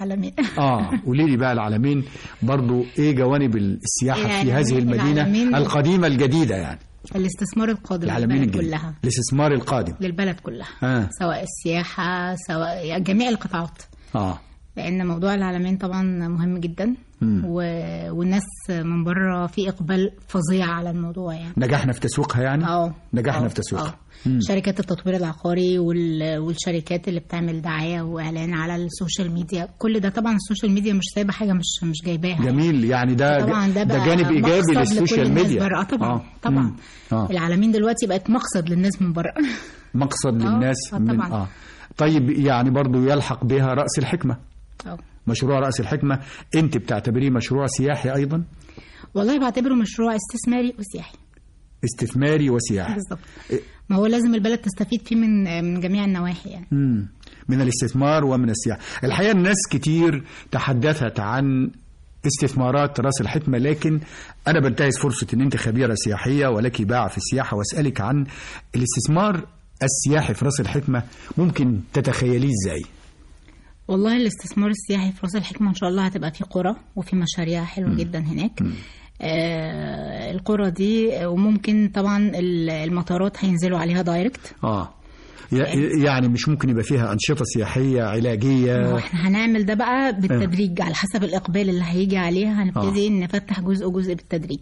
العالمين اه قولي لي بقى العالمين برضو ايه جوانب السياحه في العلمين- هذه المدينه العلمين- القديمه الجديده يعني الاستثمار القادم العالمين للبلد الجديد كلها الاستثمار القادم للبلد كلها آه. سواء السياحة سواء يعني جميع القطاعات اه لأن موضوع العالمين طبعا مهم جدا و... والناس من بره في إقبال فظيع على الموضوع يعني نجحنا في تسويقها يعني اه نجحنا آه، في تسويقها آه. شركات التطوير العقاري وال... والشركات اللي بتعمل دعاية وإعلان على السوشيال ميديا كل ده طبعا السوشيال ميديا مش سايبة حاجة مش مش جايباها جميل يعني ده طبعا ده, ده بقى جانب ايجابي مقصد لكل للسوشيال الناس ميديا بره. آه طبعا آه. طبعا مم. آه. العالمين دلوقتي بقت مقصد للناس من بره مقصد للناس آه، من طبعاً. اه طيب يعني برضو يلحق بها راس الحكمه آه. مشروع راس الحكمه انت بتعتبريه مشروع سياحي ايضا والله بعتبره مشروع استثماري وسياحي استثماري وسياحي بالظبط ما هو لازم البلد تستفيد فيه من من جميع النواحي يعني مم. من الاستثمار ومن السياحة الحقيقة الناس كتير تحدثت عن استثمارات راس الحكمة لكن أنا بنتهز فرصة أن أنت خبيرة سياحية ولك باع في السياحة وأسألك عن الاستثمار السياحي في راس الحكمة ممكن تتخيليه إزاي والله الاستثمار السياحي في راس الحكمة إن شاء الله هتبقى في قرى وفي مشاريع حلوة جدا هناك آه القرى دي وممكن طبعا ال- المطارات هينزلوا عليها دايركت آه ي- يعني مش ممكن يبقى فيها أنشطة سياحية علاجية واحنا هنعمل ده بقى بالتدريج على حسب الإقبال اللي هيجي عليها هنبتدي نفتح جزء جزء بالتدريج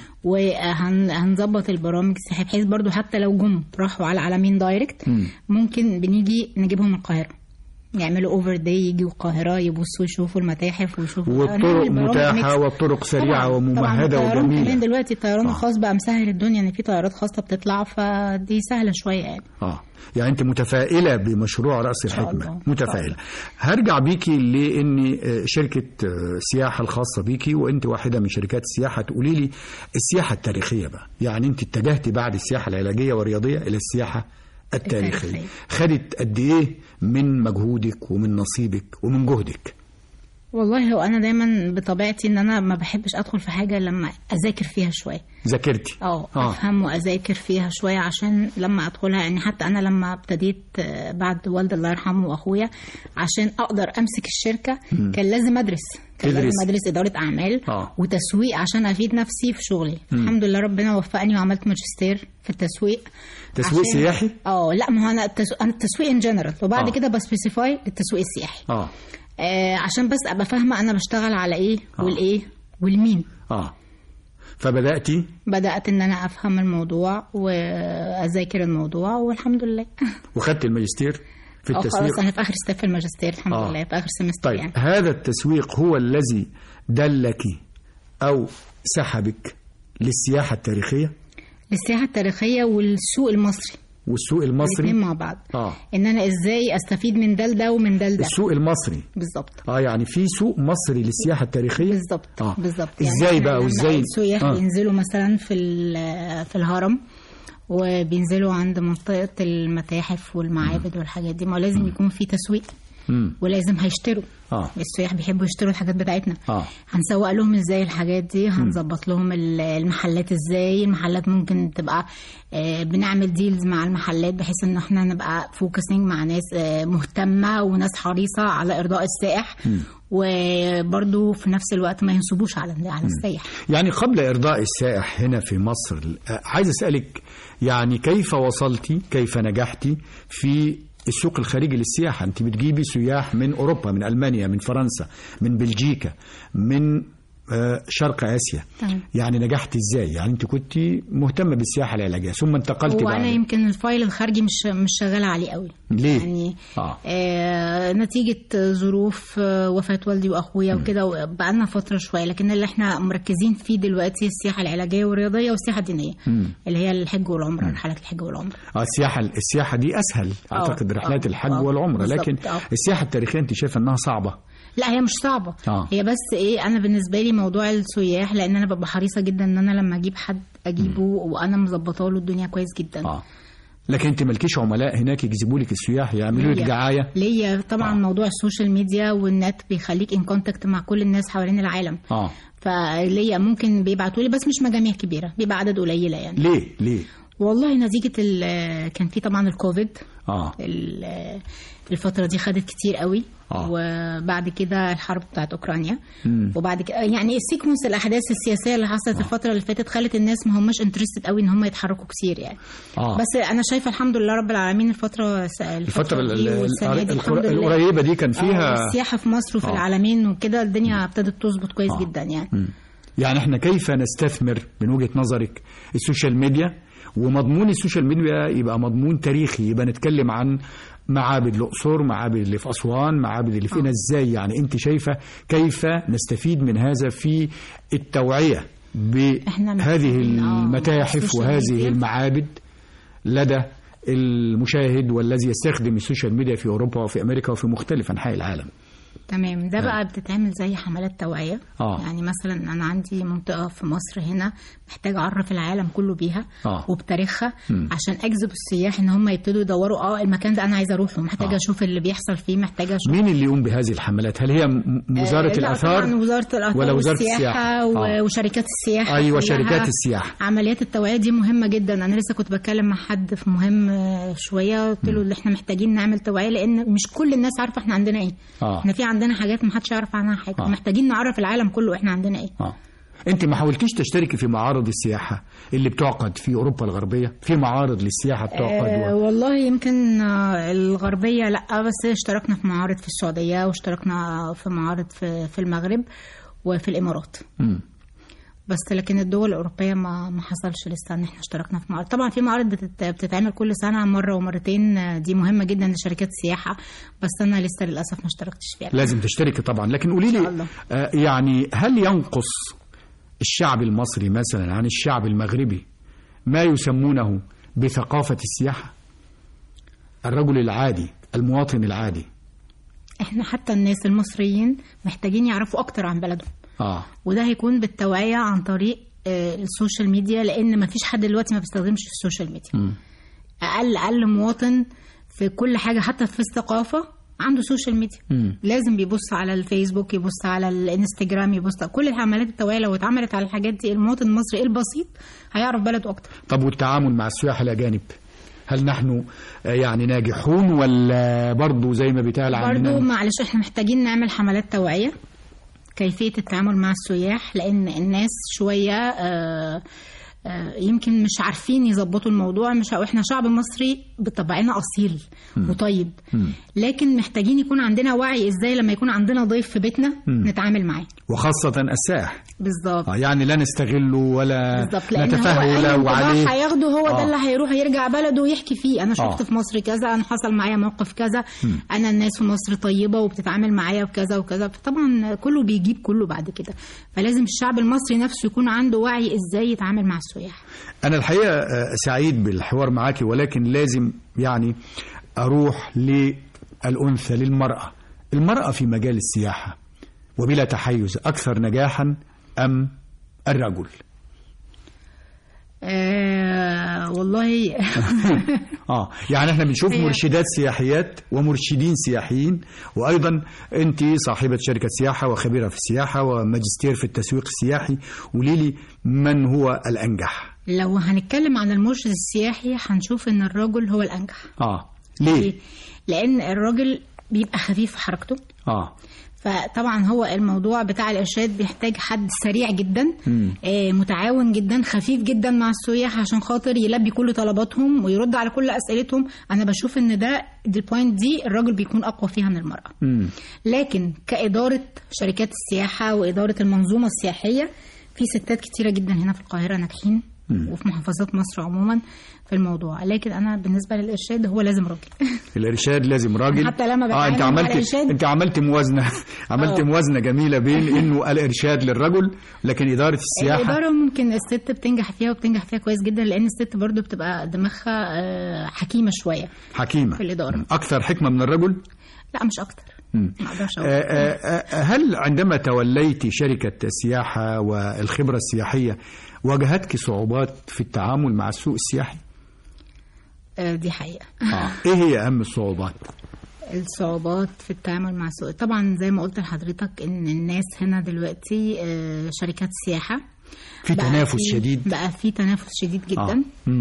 وهنظبط البرامج السياحية بحيث برضو حتى لو جم راحوا على العالمين دايركت ممكن بنيجي نجيبهم القاهرة يعملوا اوفر داي يجوا القاهرة يبصوا يشوفوا المتاحف ويشوفوا والطرق نعمل برامج متاحة ميكس. والطرق سريعة طبعاً- وممهدة طبعاً الطيران وجميلة كمان دلوقتي الطيران آه. الخاص بقى مسهل الدنيا ان في طيارات خاصة بتطلع فدي سهلة شوية يعني اه يعني انت متفائله بمشروع راس شاء الحكمه الله. متفائله هرجع بيكي لان آه، شركه آه، السياحه الخاصه بيكي وانت واحده من شركات السياحه تقولي لي السياحه التاريخيه بقى يعني انت اتجهتي بعد السياحه العلاجيه والرياضيه الى السياحه التاريخيه التاريخية. خدت قد ايه من مجهودك ومن نصيبك ومن جهدك والله هو انا دايما بطبيعتي ان انا ما بحبش ادخل في حاجة لما اذاكر فيها شوية ذاكرتي اه آه. افهم واذاكر فيها شويه عشان لما ادخلها يعني حتى انا لما ابتديت آه، بعد والدي الله يرحمه واخويا عشان اقدر امسك الشركه كان لازم ادرس كان تدرس. لازم ادرس اداره اعمال آه. وتسويق عشان افيد نفسي في شغلي الحمد لله ربنا وفقني وعملت ماجستير في التسويق تسويق عشان- سياحي؟ اه لا ما هو انا التسويق انا التسويق ان جنرال وبعد آه. كده بسبيسيفاي التسويق السياحي اه آه عشان بس ابقى فاهمه انا بشتغل على ايه آه. والايه والمين اه فبداتي بدأت إن أنا أفهم الموضوع وأذاكر الموضوع والحمد لله وخدت الماجستير في أو التسويق خلاص أنا في آخر ستيب في الماجستير الحمد آه. لله في آخر سمستر طيب يعني هذا التسويق هو الذي دلك أو سحبك للسياحة التاريخية السياحة التاريخية والسوق المصري والسوق الاثنين المصري مع بعض آه. إن أنا إزاي أستفيد من ده لده ومن ده لده السوق المصري بالظبط اه يعني في سوق مصري للسياحة التاريخية بالظبط آه. بالظبط ازاي إحنا بقى لما وازاي السياح آه. بينزلوا مثلا في ال- في الهرم وبينزلوا عند منطقة المتاحف والمعابد والحاجات دي ما هو لازم يكون في تسويق مم. ولازم هيشتروا اه السياح بيحبوا يشتروا الحاجات بتاعتنا اه هنسوق لهم ازاي الحاجات دي هنظبط لهم ال- المحلات ازاي المحلات ممكن تبقى آه، بنعمل ديلز مع المحلات بحيث ان احنا نبقى فوكسنج مع ناس آه، مهتمة وناس حريصة على ارضاء السائح وبرضو في نفس الوقت ما ينصبوش على على السائح يعني قبل إرضاء السائح هنا في مصر آه، عايز أسألك يعني كيف وصلتي كيف نجحتي في السوق الخارجي للسياحة أنت بتجيبي سياح من أوروبا من ألمانيا من فرنسا من بلجيكا من آه، شرق آسيا تمام. يعني نجحتي إزاي يعني أنت كنت مهتمة بالسياحة العلاجية ثم انتقلتي وانا بعد يمكن الفايل الخارجي مش مش شغاله عليه قوي ليه؟ يعني آه. آه نتيجه ظروف آه، وفاه والدي واخويا وكده بقالنا فتره شويه لكن اللي احنا مركزين فيه دلوقتي السياحه العلاجيه والرياضيه والسياحه الدينيه اللي هي الحج والعمره رحلات الحج والعمره آه، السياحة السياحة دي أسهل أعتقد رحلات آه، الحج آه، والعمرة بالظبط، لكن آه. السياحة التاريخية أنت شايفة أنها صعبة لا هي مش صعبه آه. هي بس ايه انا بالنسبه لي موضوع السياح لان انا ببقى حريصه جدا ان انا لما اجيب حد اجيبه وانا مظبطه له الدنيا كويس جدا آه لكن أنت مالكيش عملاء هناك يجذبوا لك السياح يعملوا لك ليا- دعاية ليا طبعا آه. موضوع السوشيال ميديا والنت بيخليك ان كونتاكت مع كل الناس حوالين العالم آه فليا ممكن بيبعتوا لي بس مش مجاميع كبيره بيبقى عدد قليله يعني ليه ليه والله نتيجه ال- كان في طبعا الكوفيد اه ال- الفترة دي خدت كتير قوي آه. وبعد كده الحرب بتاعت اوكرانيا مم. وبعد كده يعني السيكونس الاحداث السياسيه اللي حصلت الفتره اللي فاتت خلت الناس ما هماش انترستد قوي ان هم يتحركوا كتير يعني اه بس انا شايفه الحمد لله رب العالمين الفتره الفترة ال- دي ال- والسنه دي القر- الحمد لله القريبة دي كان آه، فيها السياحه في مصر وفي آه. العالمين وكده الدنيا ابتدت تظبط كويس آه. جدا يعني مم. يعني احنا كيف نستثمر من وجهة نظرك السوشيال ميديا ومضمون السوشيال ميديا يبقى مضمون تاريخي يبقى نتكلم عن معابد الأقصر معابد اللي في أسوان معابد اللي فينا ازاي يعني انت شايفة كيف نستفيد من هذا في التوعية إحنا بهذه محتاجين، آه، المتاحف السوشيال وهذه ميديا. المعابد لدى المشاهد والذي يستخدم السوشيال ميديا في أوروبا وفي أمريكا وفي مختلف أنحاء العالم تمام ده بقى بتتعمل زي حملات توعية آه. يعني مثلا أنا عندي منطقة في مصر هنا محتاجة أعرف العالم كله بيها آه. وبتاريخها مم. عشان أجذب السياح إن هم يبتدوا يدوروا أه المكان ده أنا عايزة أروحه محتاجة آه. أشوف اللي بيحصل فيه محتاجة أشوف مين اللي يقوم بهذه الحملات هل هي م- وزارة آه، لا، الآثار طبعا وزارة الآثار ولا وزارة والسياحة السياحة؟ و- آه. وشركات السياحة أيوة كلها. شركات السياحة عمليات التوعية دي مهمة جدا أنا لسه كنت بتكلم مع حد في مهم آه، شوية قلت له اللي احنا محتاجين نعمل توعية لأن مش كل الناس عارفة احنا عندنا ايه آه. احنا في عندنا حاجات ما حدش يعرف عنها حاجة آه. محتاجين نعرف العالم كله احنا عندنا ايه اه انت ما حاولتيش تشتركي في معارض السياحه اللي بتعقد في اوروبا الغربيه في معارض للسياحه بتعقد آه و... والله يمكن آه، الغربية لا بس اشتركنا في معارض في السعودية واشتركنا في معارض في, في المغرب وفي الإمارات مم. بس لكن الدول الأوروبية ما ما حصلش لسه إن احنا اشتركنا في معارض طبعا في معارض بتت- بتتعمل كل سنة مرة ومرتين آه، دي مهمة جدا لشركات السياحة بس أنا لسه للأسف ما اشتركتش فيها لازم تشتركي طبعا لكن قولي إن شاء لي الله. آه يعني هل ينقص الشعب المصري مثلا عن الشعب المغربي ما يسمونه بثقافه السياحه الرجل العادي المواطن العادي احنا حتى الناس المصريين محتاجين يعرفوا أكتر عن بلدهم اه وده هيكون بالتوعية عن طريق آه، السوشيال ميديا لأن ما فيش حد دلوقتي ما بيستخدمش السوشيال ميديا مم. أقل أقل مواطن في كل حاجة حتى في الثقافة عنده سوشيال ميديا مم. لازم بيبص على الفيسبوك يبص على الانستجرام يبص كل العمليات التوعية لو اتعملت على الحاجات دي المواطن المصري البسيط هيعرف بلده أكتر طب والتعامل مع السياح الأجانب هل نحن آه، يعني ناجحون ولا برضو زي ما بيتقال برضو عننا معلش احنا محتاجين نعمل حملات توعية كيفية التعامل مع السياح لأن الناس شوية آه، آه، يمكن مش عارفين يظبطوا الموضوع مش احنا شعب مصري بطبعنا أصيل وطيب لكن محتاجين يكون عندنا وعي ازاي لما يكون عندنا ضيف في بيتنا نتعامل معاه وخاصة السائح بالظبط آه، يعني لا نستغله ولا بالظبط لان هو نتفاهل اي وعليه انطباع هياخده هو آه. ده اللي هيروح يرجع بلده ويحكي فيه انا شفت آه. في مصر كذا انا حصل معايا موقف كذا انا الناس في مصر طيبه وبتتعامل معايا بكذا وكذا طبعا كله بيجيب كله بعد كده فلازم الشعب المصري نفسه يكون عنده وعي ازاي يتعامل مع السياح أنا الحقيقة آه، سعيد بالحوار معك ولكن لازم يعني أروح للأنثى للمرأة المرأة في مجال السياحة وبلا تحيز أكثر نجاحا أم الرجل آه والله اه يعني احنا بنشوف هي- مرشدات سياحيات ومرشدين سياحيين وايضا انت صاحبه شركه سياحه وخبيره في السياحه وماجستير في التسويق السياحي قولي لي من هو الانجح لو هنتكلم عن المرشد السياحي هنشوف ان الرجل هو الانجح اه ليه لان الراجل بيبقى خفيف في حركته اه فطبعا هو الموضوع بتاع الارشاد بيحتاج حد سريع جدا مم. آه متعاون جدا خفيف جدا مع السياح عشان خاطر يلبي كل طلباتهم ويرد على كل اسئلتهم انا بشوف ان ده دي البوينت دي الراجل بيكون اقوى فيها من المراه مم. لكن كاداره شركات السياحه واداره المنظومه السياحيه في ستات كتيره جدا هنا في القاهره ناجحين وفي محافظات مصر عموما في الموضوع لكن انا بالنسبه للارشاد هو لازم راجل الارشاد لازم راجل حتى لما اه انت بتعامل مع عملت الإرشاد- انت عملت موازنه عملت آه. موازنه جميله بين انه الارشاد للرجل لكن اداره السياحه الإدارة ممكن الست بتنجح فيها وبتنجح فيها كويس جدا لأن الست برضو بتبقى دماغها آه، حكيمة شوية حكيمه في الإدارة. اكثر حكمه من الرجل لا مش أكتر مم. ما أقدرش آه، أقول آه، آه، هل عندما توليت شركة السياحة والخبرة السياحية واجهتك صعوبات في التعامل مع السوق السياحي؟ آه، دي حقيقة آه. إيه هي أهم الصعوبات؟ الصعوبات في التعامل مع السوق طبعا زي ما قلت لحضرتك إن الناس هنا دلوقتي آه، شركات سياحة في بقى تنافس في- شديد بقى في تنافس شديد آه. جدا مم.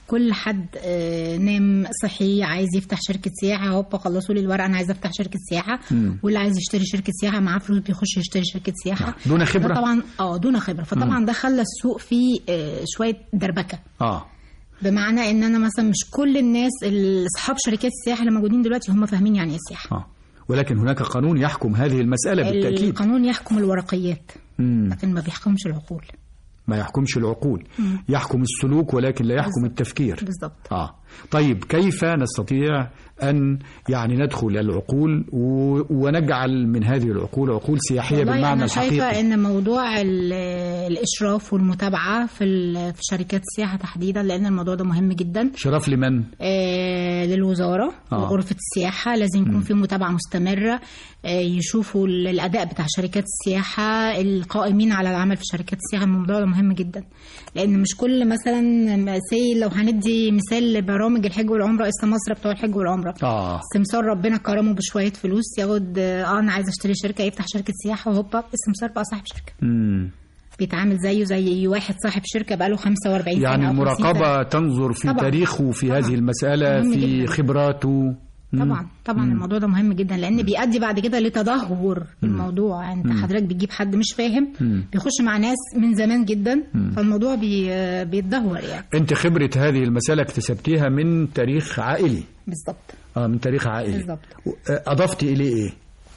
كل حد آه، نام صحي عايز يفتح شركه سياحه هوبا خلصوا لي الورق انا عايز افتح شركه سياحه مم. واللي عايز يشتري شركه سياحه معاه فلوس بيخش يشتري شركه سياحه دون خبرة؟ ده طبعا اه دون خبره فطبعا ده خلى السوق فيه آه، شويه دربكه اه بمعنى ان انا مثلا مش كل الناس اللي اصحاب شركات السياحه اللي موجودين دلوقتي هم فاهمين يعني ايه السياحه اه ولكن هناك قانون يحكم هذه المسألة بالتأكيد القانون يحكم الورقيات مم. لكن ما بيحكمش العقول ما يحكمش العقول يحكم السلوك ولكن لا يحكم التفكير بالظبط آه طيب كيف نستطيع أن يعني ندخل العقول و... ونجعل من هذه العقول عقول سياحية والله بالمعنى انا شايفه الحقيقي ان موضوع ال- الاشراف والمتابعه في ال- في شركات السياحه تحديدا لان الموضوع ده مهم جدا شرف لمن آه، للوزاره آه. وغرفه السياحه لازم يكون في متابعه مستمره آه، يشوفوا ال- الاداء بتاع شركات السياحه القائمين على العمل في شركات السياحه الموضوع ده مهم جدا لان مش كل مثلا سي لو هندي مثال لبرامج الحج والعمره اسم مصر بتوع الحج والعمره آه سمسار ربنا كرمه بشويه فلوس ياخد اه انا عايز اشتري شركه يفتح شركه سياحه وهوبا السمسار بقى صاحب شركه مم. بيتعامل زيه زي أي واحد صاحب شركه بقاله 45 سنه يعني أو 50 سنة. المراقبة تنظر في طبعاً. تاريخه في طبعاً. هذه المسألة مهم في جداً. خبراته مم. طبعا طبعا الموضوع ده مهم جدا لان بيؤدي بعد كده لتدهور الموضوع يعني انت حضرتك بتجيب حد مش فاهم بيخش مع ناس من زمان جدا فالموضوع بي بيتدهور يعني أنت خبرة هذه المسألة اكتسبتيها من تاريخ عائلي بالظبط آه من تاريخ عائلي بالظبط. أضفت إليه إيه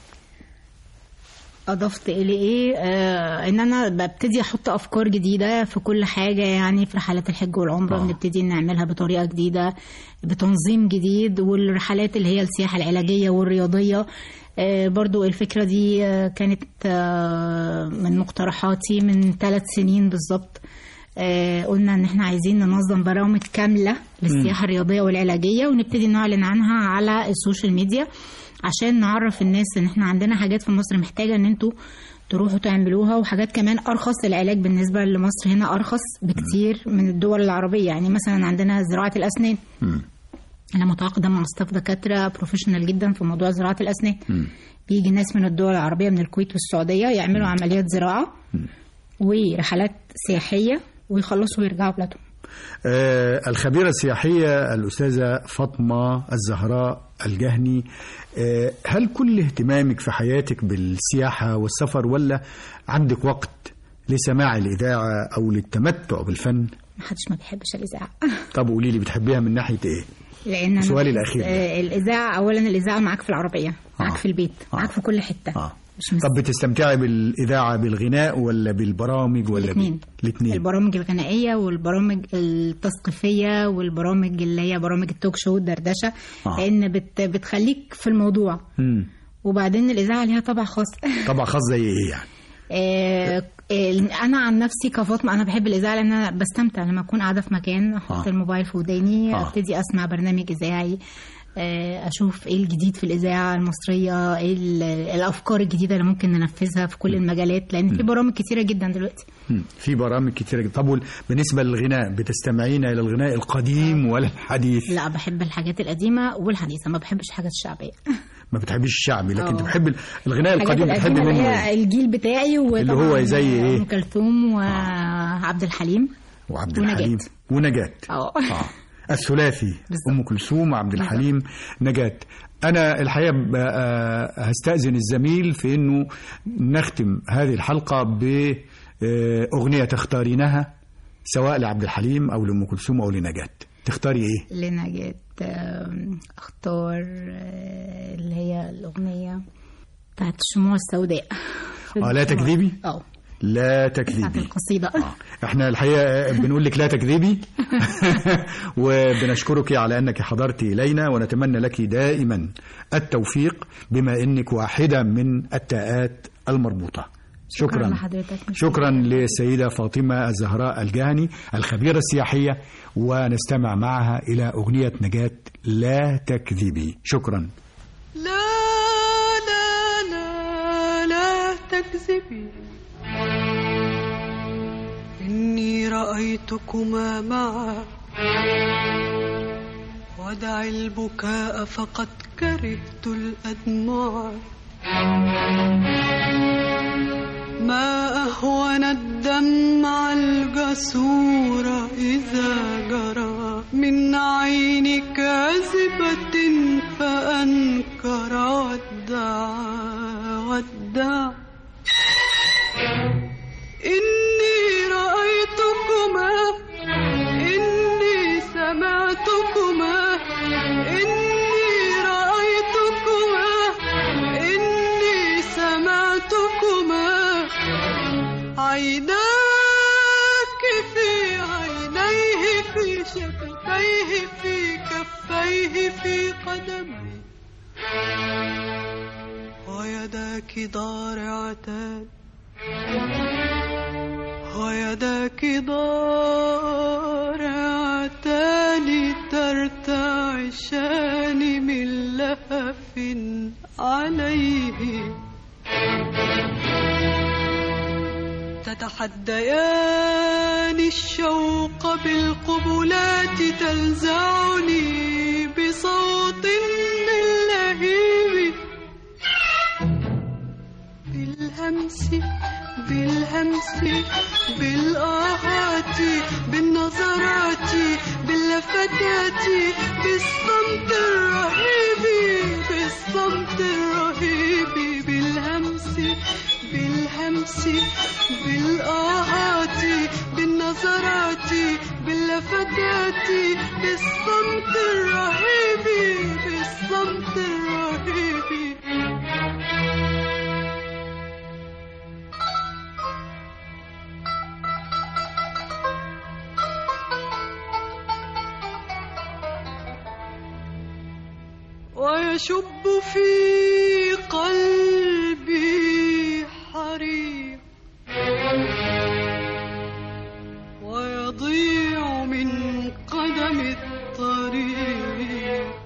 اضفت الى ايه آه ان انا ببتدي احط افكار جديده في كل حاجه يعني في رحلات الحج والعمره آه. بنبتدي نعملها بطريقه جديده بتنظيم جديد والرحلات اللي هي السياحه العلاجيه والرياضيه آه برضو الفكره دي آه كانت آه من مقترحاتي من ثلاث سنين بالظبط آه قلنا ان احنا عايزين ننظم برامج كامله للسياحه الرياضيه والعلاجيه ونبتدي نعلن عنها على السوشيال ميديا عشان نعرف الناس ان احنا عندنا حاجات في مصر محتاجه ان انتوا تروحوا تعملوها وحاجات كمان ارخص العلاج بالنسبه لمصر هنا ارخص بكتير من الدول العربيه يعني مثلا عندنا زراعه الاسنان انا متعاقده مع ستاف دكاتره بروفيشنال جدا في موضوع زراعه الاسنان بيجي ناس من الدول العربيه من الكويت والسعوديه يعملوا عمليات زراعه ورحلات سياحيه ويخلصوا ويرجعوا بلادهم آه الخبيرة السياحية الأستاذة فاطمة الزهراء الجهني آه هل كل اهتمامك في حياتك بالسياحة والسفر ولا عندك وقت لسماع الإذاعة أو للتمتع بالفن محدش ما بيحبش الاذاعه طب قولي لي بتحبيها من ناحية إيه لان أنا سؤالي بحب- الأخير ده. آه الاذاعه اولا الاذاعه معاك في العربيه معاك آه. في البيت آه. معاك في كل حته آه. مش مس... طب بتستمتعي بالإذاعة بالغناء ولا بالبرامج ولا الاثنين الاثنين البرامج الغنائيه والبرامج التثقيفيه والبرامج اللي هي برامج التوك شو الدردشه آه. لان بت... بتخليك في الموضوع مم. وبعدين الاذاعه ليها طبع خاص طبعا خاص زي إيه يعني آه، آه، انا عن نفسي كفاطمه انا بحب الاذاعه لان انا بستمتع لما اكون قاعده في مكان احط آه. الموبايل في وداني آه. ابتدي اسمع برنامج اذاعي آه، اشوف ايه الجديد في الاذاعه المصريه ايه ال- الافكار الجديده اللي ممكن ننفذها في كل المجالات لان في برامج كتيره جدا دلوقتي مم. في برامج كتيرة جدا طب وال- بالنسبة للغناء بتستمعين إلى الغناء القديم ولا الحديث لا بحب الحاجات القديمه والحديثه ما بحبش الحاجات الشعبيه ما بتحبيش الشعبي لكن آه. تحب ال- الغناء الحاجات القديم بتحب القديمه اللي منه هي إيه؟ الجيل بتاعي اللي هو وطبعاً زي إيه؟ ام كلثوم وعبد الحليم وعبد ونجاة. الحليم ونجاة اه آه. الثلاثي بالظبط. ام كلثوم وعبد الحليم نجاة انا الحقيقه ب- آه، هستاذن الزميل في انه نختم هذه الحلقه باغنيه تختارينها سواء لعبد الحليم او لام كلثوم او لنجاة تختاري ايه لنجاة آم، اختار آه، اللي هي الاغنيه بتاعت الشموع السوداء اه لا تكذبي اه لا بتاعت تكذبي القصيده آه. احنا الحقيقه بنقول لك لا تكذبي وبنشكرك على انك حضرت الينا ونتمنى لك دائما التوفيق بما انك واحده من التاءات المربوطه شكرا لحضرتك شكرا للسيده فاطمه الزهراء الجهني الخبيره السياحيه ونستمع معها الى اغنيه نجاه لا تكذبي شكرا لا لا لا لا تكذبي إني رأيتكما معا ودع البكاء فقد كرهت الأدمع ما أهون الدمع الجسور إذا جرى من عين كاذبة فأنكر ودعا ودعا إني رأيتكما إني سمعتكما إني رأيتكما إني سمعتكما عيناك في عينيه في شفتيه في كفيه في قدميه ويداك ضارعتان ويداك ضارعتان ترتعشان من لهف عليه تتحديان الشوق بالقبلات تلزعني بصوت من لهيب بالهمس بالهمس بالآهات بالنظرات باللفتات بالصمت الرهيب بالصمت الرهيب بالهمس بالهمس بالآهات بالنظرات باللفتات بالصمت الرهيب بالصمت الرهيب ويشب في قلبي حريق ويضيع من قدم الطريق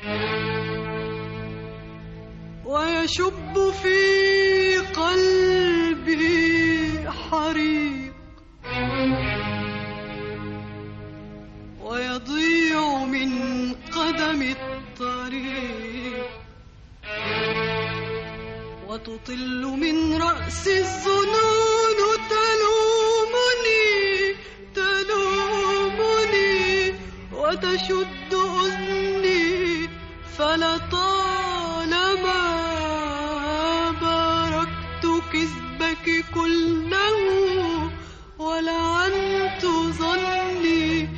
ويشب في قلبي حريق ويضيع من قدم الطريق وتطل من رأس الظنون تلومني تلومني وتشد أذني فلطالما باركت كذبك كله ولعنت ظني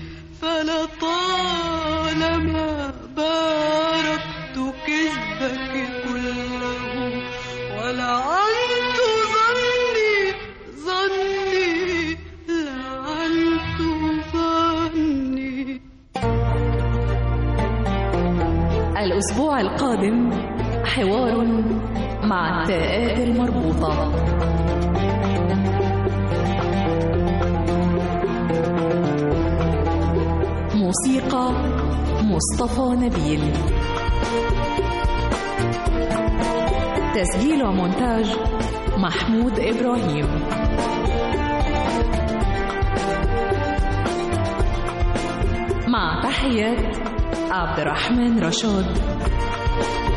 فلطالما باركت كذبك كله ولعنت ظني ظني لعنت ظني الأسبوع القادم حوار مع التاءات المربوطة موسيقى مصطفى نبيل تسجيل ومونتاج محمود إبراهيم مع تحيات عبد الرحمن رشاد